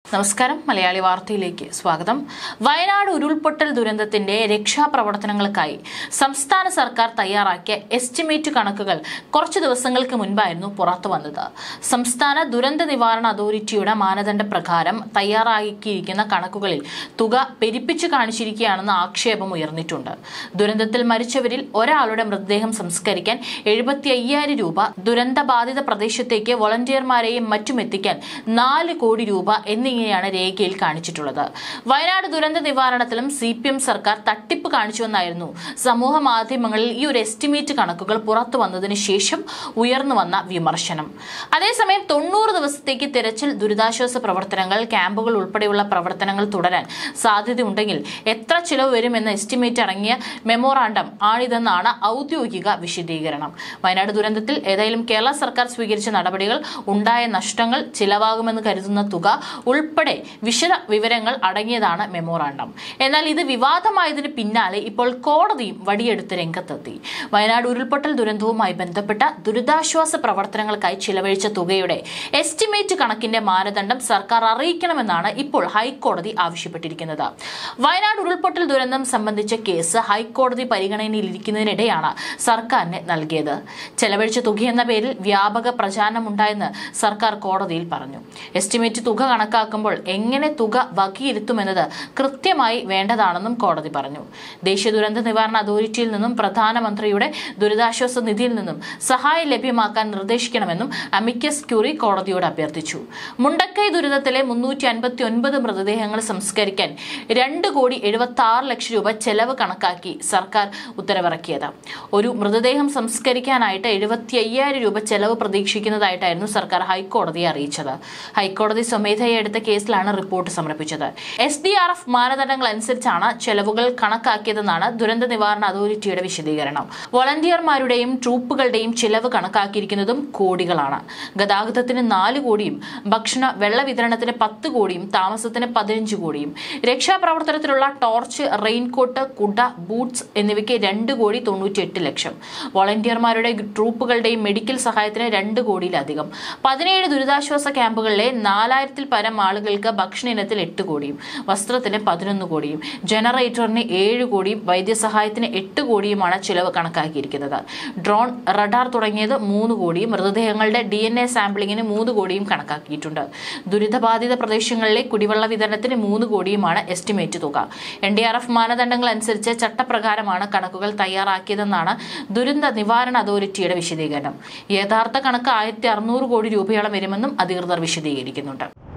നമസ്കാരം മലയാളി വാർത്തയിലേക്ക് സ്വാഗതം വയനാട് ഉരുൾപൊട്ടൽ ദുരന്തത്തിന്റെ രക്ഷാപ്രവർത്തനങ്ങൾക്കായി സംസ്ഥാന സർക്കാർ തയ്യാറാക്കിയ എസ്റ്റിമേറ്റ് കണക്കുകൾ കുറച്ചു ദിവസങ്ങൾക്ക് മുൻപായിരുന്നു പുറത്തു വന്നത് സംസ്ഥാന ദുരന്ത നിവാരണ അതോറിറ്റിയുടെ മാനദണ്ഡ പ്രകാരം തയ്യാറാക്കിയിരിക്കുന്ന കണക്കുകളിൽ തുക പെരുപ്പിച്ചു കാണിച്ചിരിക്കുകയാണെന്ന ആക്ഷേപം ഉയർന്നിട്ടുണ്ട് ദുരന്തത്തിൽ മരിച്ചവരിൽ ഒരാളുടെ മൃതദേഹം സംസ്കരിക്കാൻ എഴുപത്തി അയ്യായിരം രൂപ ദുരന്തബാധിത പ്രദേശത്തേക്ക് വോളണ്ടിയർമാരെയും മറ്റും എത്തിക്കാൻ നാല് കോടി രൂപ എന്നിങ്ങനെയാണ് രേഖയിൽ കാണിച്ചിട്ടുള്ളത് വയനാട് ദുരന്ത നിവാരണത്തിലും സി പി എം സർക്കാർ തട്ടിപ്പ് കാണിച്ചുവെന്നായിരുന്നു സമൂഹ മാധ്യമങ്ങളിൽ ഈ ഒരു എസ്റ്റിമേറ്റ് കണക്കുകൾ പുറത്തു വന്നതിന് ശേഷം ഉയർന്നു വന്ന വിമർശനം അതേസമയം തൊണ്ണൂറ് ദിവസത്തേക്ക് തിരച്ചിൽ ദുരിതാശ്വാസ പ്രവർത്തനങ്ങൾ ക്യാമ്പുകൾ ഉൾപ്പെടെയുള്ള പ്രവർത്തനങ്ങൾ തുടരാൻ സാധ്യതയുണ്ടെങ്കിൽ എത്ര ചിലവ് വരുമെന്ന എസ്റ്റിമേറ്റ് അടങ്ങിയ മെമ്മോറാണ്ടം ആണിതെന്നാണ് ഔദ്യോഗിക വിശദീകരണം വയനാട് ദുരന്തത്തിൽ ഏതായാലും കേരള സർക്കാർ സ്വീകരിച്ച നടപടികൾ ഉണ്ടായ നഷ്ടങ്ങൾ ചിലവാകുമെന്ന് കരുതുന്ന തുക ഉൾപ്പെടെ വിശദ വിവരങ്ങൾ അടങ്ങിയതാണ് മെമ്മോറാണ്ടം എന്നാൽ ഇത് വിവാദമായതിന് പിന്നാലെ ഇപ്പോൾ കോടതിയും വടിയെടുത്ത് രംഗത്തെത്തി വയനാട് ഉരുൾപൊട്ടൽ ദുരന്തവുമായി ബന്ധപ്പെട്ട ദുരിതാശ്വാസ പ്രവർത്തനങ്ങൾക്കായി ചിലവഴിച്ച തുകയുടെ എസ്റ്റിമേറ്റ് കണക്കിന്റെ മാനദണ്ഡം സർക്കാർ അറിയിക്കണമെന്നാണ് ഇപ്പോൾ ഹൈക്കോടതി ആവശ്യപ്പെട്ടിരിക്കുന്നത് വയനാട് ഉരുൾപൊട്ടൽ ദുരന്തം സംബന്ധിച്ച കേസ് ഹൈക്കോടതി പരിഗണനയിലിരിക്കുന്നതിനിടെയാണ് സർക്കാരിന് നൽകിയത് ചെലവഴിച്ച തുകയെന്ന പേരിൽ വ്യാപക പ്രചാരണമുണ്ടായെന്ന് സർക്കാർ കോടതിയിൽ പറഞ്ഞു എസ്റ്റിമേറ്റ് തുക കണക്കാക്കുമ്പോൾ എങ്ങനെ തുക വകയിരുത്തുമെന്നത് കൃത്യമായി വേണ്ടതാണെന്നും കോടതി പറഞ്ഞു ദേശീയ ദുരന്ത നിവാരണ അതോറിറ്റിയിൽ നിന്നും പ്രധാനമന്ത്രിയുടെ ദുരിതാശ്വാസ നിധിയിൽ നിന്നും സഹായം ലഭ്യമാക്കാൻ നിർദ്ദേശിക്കണമെന്നും അമിക്കസ് ക്യൂറി കോടതിയോട് അഭ്യർത്ഥിച്ചു മുണ്ടക്കൈ ദുരിതത്തിലെ മുന്നൂറ്റി അൻപത്തി ഒൻപത് മൃതദേഹങ്ങൾ സംസ്കരിക്കാൻ രണ്ട് കോടി എഴുപത്തി ആറ് ലക്ഷം രൂപ ചെലവ് കണക്കാക്കി സർക്കാർ ഉത്തരവിറക്കിയത് ഒരു മൃതദേഹം സംസ്കരിക്കാനായിട്ട് എഴുപത്തി അയ്യായിരം രൂപ ചെലവ് പ്രതീക്ഷിക്കുന്നതായിട്ടായിരുന്നു സർക്കാർ ഹൈക്കോടതിയെ അറിയിച്ചത് ഹൈക്കോടതി സ്വമേധയെ എടുത്ത കേസിലാണ് റിപ്പോർട്ട് സമർപ്പിച്ചത് എസ് ഡി ആർ എഫ് മാനദണ്ഡങ്ങൾ അനുസരിച്ചാണ് ചെലവുകൾ കണക്കാക്കിയതെന്നാണ് ദുരന്ത നിവാരണ അതോറിറ്റിയുടെ വിശദീകരണം വോളണ്ടിയർമാരുടെയും ട്രൂപ്പുകളുടെയും ചിലവ് കണക്കാക്കിയിരിക്കുന്നതും കോടികളാണ് ഗതാഗതത്തിന് നാല് കോടിയും ഭക്ഷണ വെള്ള വിതരണത്തിന് പത്ത് കോടിയും താമസത്തിന് പതിനഞ്ച് കോടിയും രക്ഷാപ്രവർത്തനത്തിലുള്ള ടോർച്ച് റെയിൻകോട്ട് കുട ബൂട്ട്സ് എന്നിവയ്ക്ക് രണ്ട് കോടി തൊണ്ണൂറ്റി എട്ട് ലക്ഷം വോളണ്ടിയർമാരുടെ ട്രൂപ്പുകളുടെയും മെഡിക്കൽ സഹായത്തിന് രണ്ട് കോടിയിലധികം പതിനേഴ് ദുരിതാശ്വാസ ക്യാമ്പുകളിലെ നാലായിരത്തിൽ പരം ആളുകൾക്ക് ഭക്ഷണ ഇനത്തിൽ എട്ട് കോടിയും വസ്ത്രത്തിന് പതിനൊന്ന് കോടിയും ജനറേറ്ററിന് ഏഴ് കോടിയും വൈദ്യസഹായത്തിന് എട്ട് കോടിയുമാണ് ചിലവ് കണക്കാക്കിയിരിക്കുന്നത് ഡ്രോൺ റഡാർ തുടങ്ങിയത് മൂന്ന് കോടിയും മൃതദേഹങ്ങളുടെ ഡി എൻ എ സാമ്പിളിങ്ങിന് മൂന്ന് കോടിയും കണക്കാക്കിയിട്ടുണ്ട് ദുരിതബാധിത പ്രദേശങ്ങളിലെ കുടിവെള്ള വിതരണത്തിന് മൂന്ന് കോടിയുമാണ് എസ്റ്റിമേറ്റ് തുക എൻ ഡി ആർ എഫ് മാനദണ്ഡങ്ങൾ അനുസരിച്ച് ചട്ടപ്രകാരമാണ് കണക്കുകൾ തയ്യാറാക്കിയതെന്നാണ് ദുരന്ത നിവാരണ അതോറിറ്റിയുടെ വിശദീകരണം യഥാർത്ഥ കണക്ക് ആയിരത്തി അറുന്നൂറ് കോടി രൂപയോളം വരുമെന്നും അധികൃതർ വിശദീകരിക്കുന്നുണ്ട്